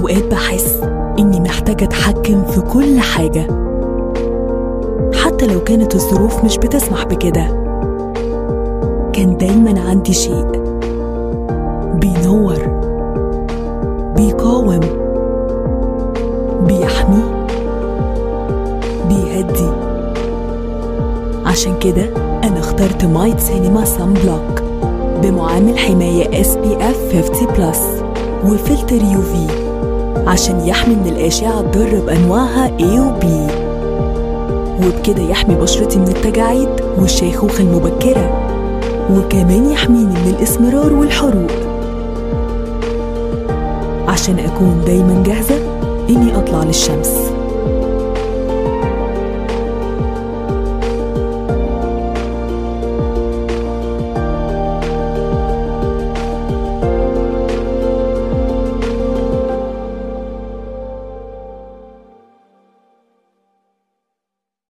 أوقات بحس إني محتاجة أتحكم في كل حاجة حتى لو كانت الظروف مش بتسمح بكده كان دايما عندي شيء بينور بيقاوم بيحمي بيهدي عشان كده أنا اخترت مايت سينما سان بلوك بمعامل حماية SPF 50 بلس وفلتر يو في عشان يحمي من الأشعة الضارة بأنواعها A و B وبكده يحمي بشرتي من التجاعيد والشيخوخة المبكرة وكمان يحميني من الإسمرار والحروق عشان أكون دايما جاهزة إني أطلع للشمس